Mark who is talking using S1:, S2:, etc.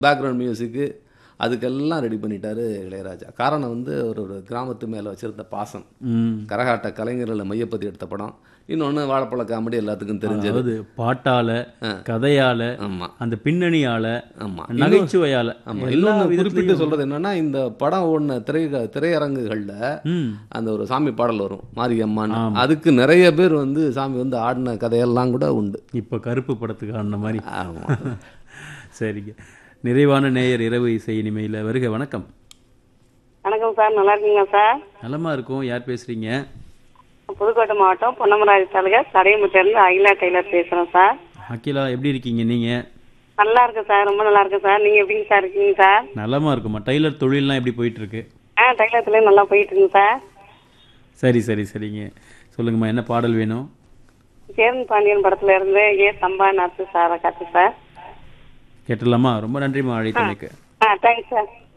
S1: background மியூசிக்கு அதுக்கெல்லாம் ready பண்ணிட்டாரு இளையராஜா காரணம் வந்து ஒரு ஒரு கிராமத்து மேலே வச்சிருந்த பாசம்
S2: ம்
S1: கரகாட்ட கலைஞர்களை மையப்படுத்தி எடுத்த படம் இன்னொன்று வாழைப்பழ காமெடி எல்லாத்துக்கும் தெரிஞ்சது
S2: அதாவது பாட்டால கதையால
S1: ஆமாம்
S2: அந்த பின்னணியால
S1: ஆமாம்
S2: நகைச்சுவையால
S1: ஆமாம்
S2: எல்லா
S1: இன்னொன்று குறிப்பிட்டு
S2: விதத்துலயும்
S1: சொல்கிறது என்னன்னா இந்த படம் ஓடின திரை திரையரங்குகளில்
S2: ம்
S1: அந்த ஒரு சாமி பாடல் வரும் மாரியம்மான் அதுக்கு நிறைய பேர் வந்து சாமி வந்து ஆடின கதையெல்லாம் கூட உண்டு
S2: இப்ப கருப்பு படத்துக்கு ஆடின மாதிரி
S1: ஆமாம்
S2: சரிங்க நிறைவான நேயர் இரவு இசை இனிமையில் வருக வணக்கம்
S3: வணக்கம் சார் நல்லா இருக்கீங்களா சார்
S2: நலமா இருக்கும் யார் பேசுறீங்க
S3: புதுக்கோட்டை மாவட்டம் பொன்னமராஜ் தாலுகா சடையமுட்டிலிருந்து அகிலா டெய்லர் பேசுறேன் சார்
S2: அகிலா எப்படி இருக்கீங்க நீங்க
S3: நல்லா இருக்கு சார் ரொம்ப நல்லா இருக்கு சார் நீங்க எப்படிங்க சார் இருக்கீங்க சார்
S2: நலமா இருக்குமா டெய்லர் தொழில்லாம் எப்படி போயிட்டு இருக்கு
S3: ஆ டைலர்ஸ்ல நல்லா போயிட்டு இருக்குங்க சார்
S2: சரி சரி சரிங்க சொல்லுங்கம்மா என்ன பாடல் வேணும்
S3: சேரன் பாண்டியன் படத்துல இருந்து ஏ சம்பா நாத்து சாரை காத்து சார்
S2: கேட்டுடலாமா ரொம்ப நன்றிம்மா அழைத்தமைக்கு
S3: ஆ தேங்க்ஸ் சார்